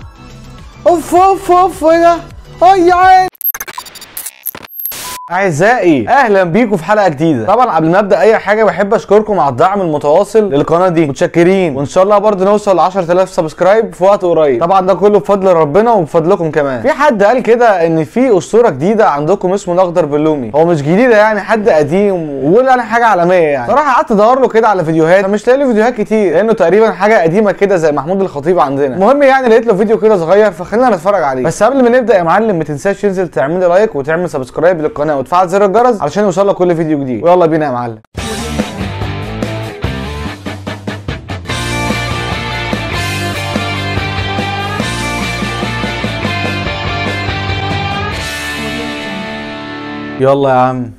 اوف اوف اوف ايه ده اي يا عيني اعزائي اهلا بيكم في حلقه جديده طبعا قبل ما ابدا اي حاجه بحب اشكركم على الدعم المتواصل للقناه دي متشكرين وان شاء الله برضه نوصل ل 10000 سبسكرايب في وقت قريب طبعا ده كله بفضل ربنا وبفضلكم كمان في حد قال كده ان في اسطوره جديده عندكم اسمه الاخضر بلومي هو مش جديده يعني حد قديم ويقول يعني حاجه عالميه يعني صراحه قعدت ادور له كده على فيديوهات مش لاقي له فيديوهات كتير لانه تقريبا حاجه قديمه كده زي محمود الخطيب عندنا المهم يعني لقيت له فيديو كده صغير فخلينا نتفرج عليه بس قبل ما نبدا يا معلم ما تنساش تنزل تعمل لي لايك وتعمل سبسكرايب للقناه وتفعل زر الجرس علشان يوصلك كل فيديو جديد ويلا بينا يا معلم يلا يا عم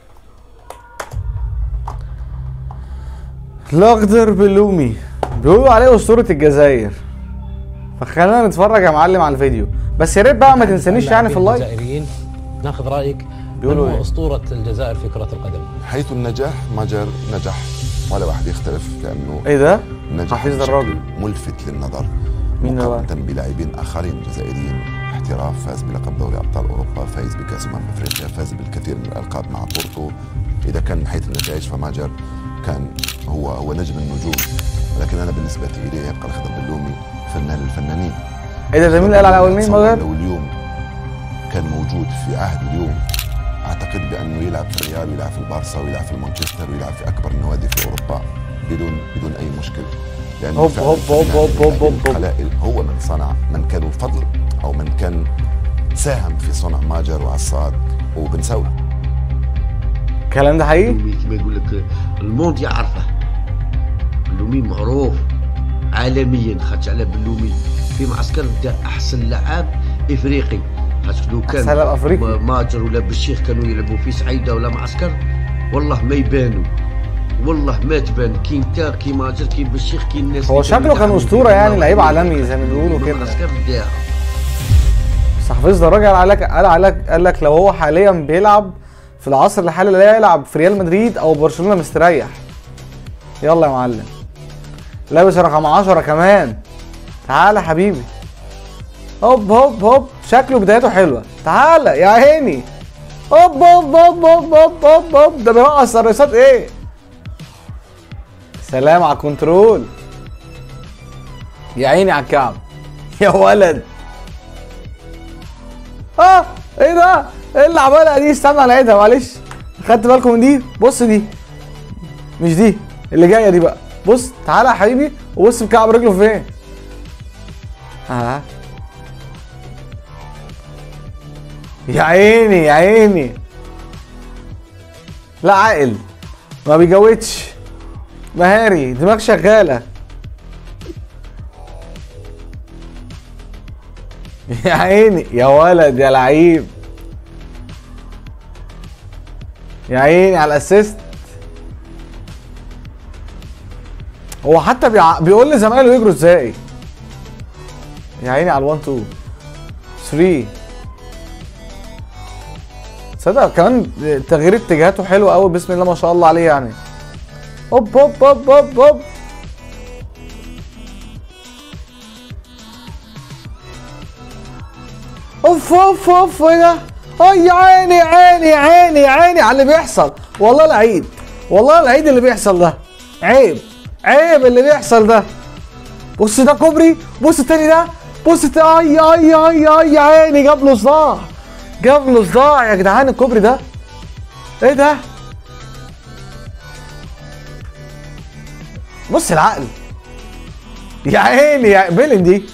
الاخضر بلومي بيقولوا عليه اسطوره الجزائر فخلينا نتفرج يا معلم على الفيديو بس يا ريت بقى ما تنسانيش يعني في اللايك الجزائريين ناخذ رايك بيقولوا من هو إيه؟ اسطوره الجزائر في كره القدم حيث النجاح ماجر نجح ولا واحد يختلف لانه ايه ده نجح حفيظ بشكل الراجل ملفت للنظر مين ده بقى؟ مقارنة بلاعبين اخرين جزائريين احتراف فاز بلقب دوري ابطال اوروبا فاز بكاس امم افريقيا فاز بالكثير من الالقاب مع بورتو اذا كان من حيث النتائج فماجر كان هو هو نجم النجوم ولكن انا بالنسبه لي يبقى الخضر بلومي فنان الفنانين ايه ده ده مين اللي قال على اول مين أتصور مغير لو اليوم كان موجود في عهد اليوم اعتقد بانه يلعب في الريال ويلعب في البارسا ويلعب في مانشستر ويلعب في اكبر النوادي في اوروبا بدون بدون اي مشكله لانه هوب فعلاً هوب هوب فنان هوب هوب هوب هوب. القلائل هو من صنع من كان فضل او من كان ساهم في صنع ماجر وعصاد وبن سوي الكلام ده حقيقي اللومي كما يقول لك الموند يعرفه اللومي معروف عالميا خاطر على بلومي في معسكر بدا احسن لاعب افريقي خاطر لو كان أحسن لاعب أفريقي. ما- ماجر ولا بالشيخ كانوا يلعبوا في سعيده ولا معسكر والله ما يبانوا والله ما تبان كي انت كي ماجر كي بالشيخ كي الناس هو اللي كانوا شكله كان يلعبوا أسطورة في يعني، لعيب النوادي. عالمي زي ما بيقولوا كده. المعسكر بتاعه بس حفيظ ده الراجل قال لك قال عليك قال لك لو هو حاليا بيلعب في العصر الحالي لا يلعب في ريال مدريد او برشلونه مستريح يلا يا معلم لابس رقم 10 كمان تعالى يا حبيبي هوب هوب هوب شكله بدايته حلوه تعالى يا عيني هوب هوب هوب هوب هوب هوب هوب ده بيرقص الرقصات ايه سلام على الكنترول يا عيني على الكعب يا ولد اه ايه ده؟ ايه اللي عملها دي؟ استنى على ايدها معلش خدت بالكم من دي؟ بص دي مش دي اللي جايه دي بقى بص تعالى يا حبيبي وبص الكعب رجله فين؟ اه يا عيني يا عيني لا عاقل ما بيجودش مهاري دماغ شغاله يا عيني يا ولد يا لعيب يا عيني على الاسيست هو حتى بيع... بيقول لزمايله يجروا ازاي يا عيني على ال1 2 3 تصدق كمان تغيير اتجاهاته حلو قوي بسم الله ما شاء الله عليه يعني هوب هوب هوب هوب هوب اوف اوف اوف ايه ده؟ اي يا عيني يا عيني يا عيني يا عيني على اللي بيحصل والله العيد والله العيد اللي بيحصل ده عيب عيب اللي بيحصل ده بص ده كوبري بص التاني ده بص الت- اي اي اي اي يا عيني جاب له صداع جاب له صداع يا جدعان الكوبري ده ايه ده؟ بص العقل يا عيني يا بيلن دي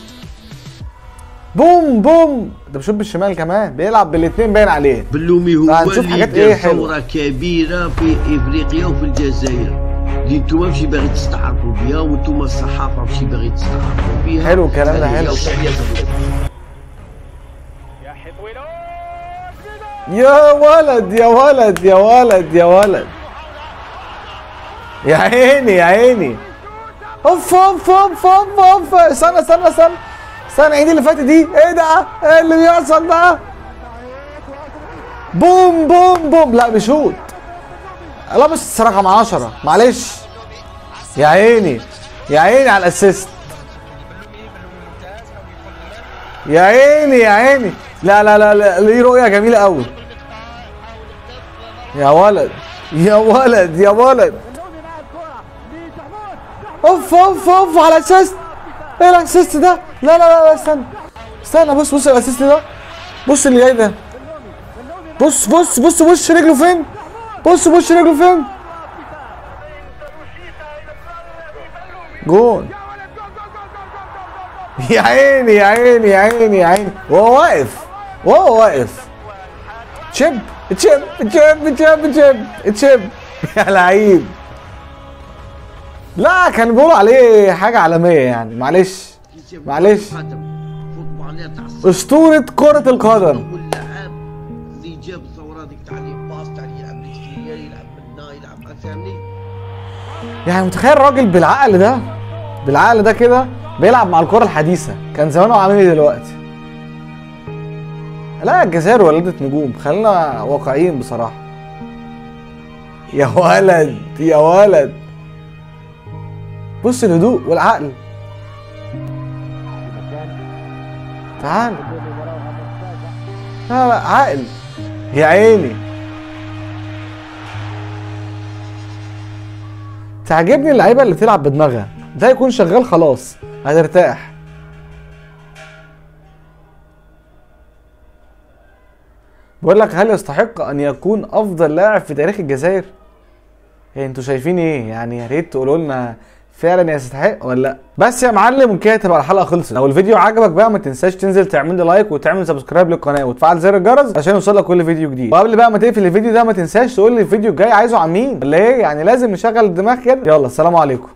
بوم بوم ده بيشوط بالشمال كمان بيلعب بالاثنين باين عليه بلومي هو لا، نشوف اللي حاجات دار إيه حلوة. ثوره كبيره في افريقيا وفي الجزائر اللي انتم ماشي باغي تستعرفوا بها وانتم الصحافه ماشي باغي تستعرفوا بها حلو الكلام ده، هذه حلو. هي وتحية يا ولد يا ولد يا ولد يا ولد يا عيني يا عيني اوف اوف اوف اوف اوف استنى استنى استنى استنى عيد اللي فاتت دي ايه ده؟ ايه اللي بيحصل ده؟ بوم بوم بوم لا بيشوط لابس رقم 10 معلش يا عيني يا عيني على الاسيست يا عيني يا عيني لا لا لا لا ليه رؤيه جميله قوي يا ولد يا ولد يا ولد اوف اوف اوف على اساس ايه الاسيست ده لا لا لا لا استنى استنى بص بص الاسيست ده بص اللي جاي ده بص بص بص وش رجله فين بص وش رجله فين جون يا عيني يا عيني يا عيني يا عيني وهو واقف وهو واقف تشيب تشيب تشيب تشيب تشيب تشيب يا لعيب لا كان بيقولوا عليه حاجة عالمية يعني معلش معلش فوتبولات أسطورة كرة القدم واللاعب اللي جاب الثوره هذيك تاع لي باس تاع اللي يلعب بالكثير يلعب بالنا يلعب فاهمني يعني متخيل راجل بالعقل ده بالعقل ده كده بيلعب مع الكرة الحديثة كان زمانه عامل ايه دلوقتي لا الجزائر ولدت نجوم خلينا واقعيين بصراحة يا ولد يا ولد بص الهدوء والعقل تعال لا لا عقل يا عيني تعجبني اللعيبه اللي تلعب بدماغها ده يكون شغال خلاص هترتاح بقول لك هل يستحق ان يكون افضل لاعب في تاريخ الجزائر إيه انتوا شايفين ايه يعني يا ريت تقولوا لنا فعلا يستحق ولا لا بس يا معلم وكده تبقى الحلقه خلصت لو الفيديو عجبك بقى ما تنساش تنزل تعمل لي لايك وتعمل سبسكرايب للقناه وتفعل زر الجرس عشان يوصلك كل فيديو جديد وقبل بقى ما تقفل الفيديو ده ما تنساش تقول لي الفيديو الجاي عايزه عن مين ولا ايه يعني لازم نشغل الدماغ كده يلا السلام عليكم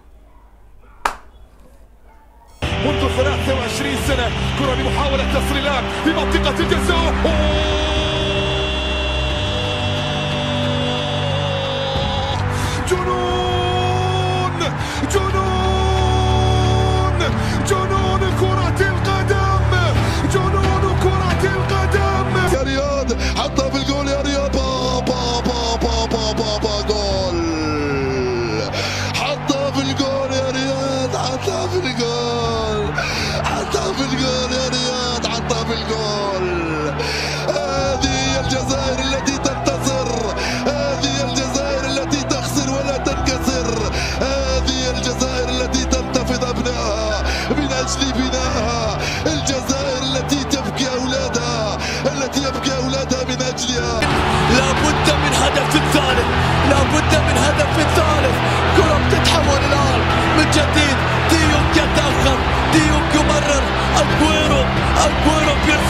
منذ 23 سنة كرة لمحاولة تصريلات في منطقة الجزاء جنون جنون جنون كرة القدم جنون كرة القدم يا رياض حطها في الجول يا رياض با با با با با با با جول حطها في الجول يا رياض حطها في الجول حطها في الجول يا رياض حطها في الجول هذه هي الجزائر التي تنتصر هذه هي الجزائر التي تخسر ولا تنكسر هذه هي الجزائر التي تنتفض ابنائها من اجل بنائها الجزائر التي تبكي اولادها التي يبكي اولادها من اجلها لابد من هدف ثالث لابد من هدف ثالث كرة بتتحول الآن من جديد ديوك يتأخر ديوك يمرر أجويرو أجويرو بيرفع